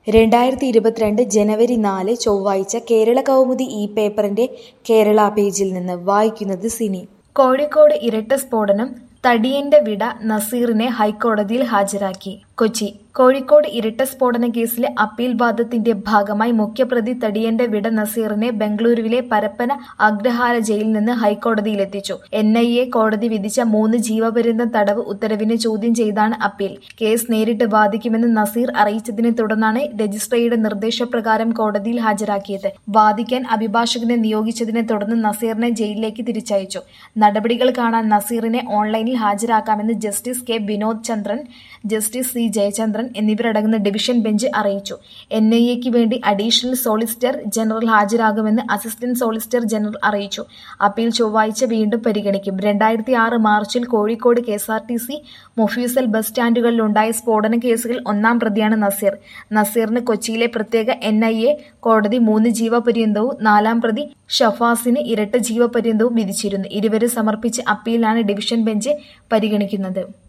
രണ്ടായിരത്തി ഇരുപത്തിരണ്ട് ജനുവരി നാല് ചൊവ്വാഴ്ച കേരള കൗമുദി ഈ പേപ്പറിന്റെ കേരള പേജിൽ നിന്ന് വായിക്കുന്നത് സിനി കോഴിക്കോട് ഇരട്ട സ്ഫോടനം തടിയന്റെ വിട നസീറിനെ ഹൈക്കോടതിയിൽ ഹാജരാക്കി കൊച്ചി കോഴിക്കോട് ഇരട്ട സ്ഫോടന കേസിലെ അപ്പീൽ വാദത്തിന്റെ ഭാഗമായി മുഖ്യപ്രതി തടിയന്റെ വിട നസീറിനെ ബംഗളൂരുവിലെ പരപ്പന അഗ്രഹാര ജയിലിൽ നിന്ന് ഹൈക്കോടതിയിലെത്തിച്ചു എൻ ഐ എ കോടതി വിധിച്ച മൂന്ന് ജീവപര്യന്തം തടവ് ഉത്തരവിനെ ചോദ്യം ചെയ്താണ് അപ്പീൽ കേസ് നേരിട്ട് വാദിക്കുമെന്ന് നസീർ അറിയിച്ചതിനെ തുടർന്നാണ് രജിസ്ട്രിയുടെ നിർദ്ദേശപ്രകാരം കോടതിയിൽ ഹാജരാക്കിയത് വാദിക്കാൻ അഭിഭാഷകനെ നിയോഗിച്ചതിനെ തുടർന്ന് നസീറിനെ ജയിലിലേക്ക് തിരിച്ചയച്ചു നടപടികൾ കാണാൻ നസീറിനെ ഓൺലൈനിൽ ഹാജരാക്കാമെന്ന് justice K Vinod Chandran justice C Jayachandran എന്നിവരടങ്ങുന്ന ഡിവിഷൻ ബെഞ്ച് അറിയിച്ചു എൻ ഐ എക്ക് വേണ്ടി അഡീഷണൽ സോളിസിറ്റർ ജനറൽ ഹാജരാകുമെന്ന് അസിസ്റ്റന്റ് സോളിസിറ്റർ ജനറൽ അറിയിച്ചു അപ്പീൽ ചൊവ്വാഴ്ച വീണ്ടും പരിഗണിക്കും രണ്ടായിരത്തി ആറ് മാർച്ചിൽ Kozhikode K S R T C mofussil bus സ്റ്റാൻഡുകളിലുണ്ടായ സ്ഫോടന കേസുകൾ ഒന്നാം പ്രതിയാണ് നസീർ നസീറിന് കൊച്ചിയിലെ പ്രത്യേക എൻ ഐ എ കോടതി മൂന്ന് ജീവപര്യന്തവും നാലാം പ്രതി ഷഫാസിന് ഇരട്ട ജീവപര്യന്തവും വിധിച്ചിരുന്നു ഇരുവരും സമർപ്പിച്ച അപ്പീലാണ് ഡിവിഷൻ ബെഞ്ച് പരിഗണിക്കുന്നത്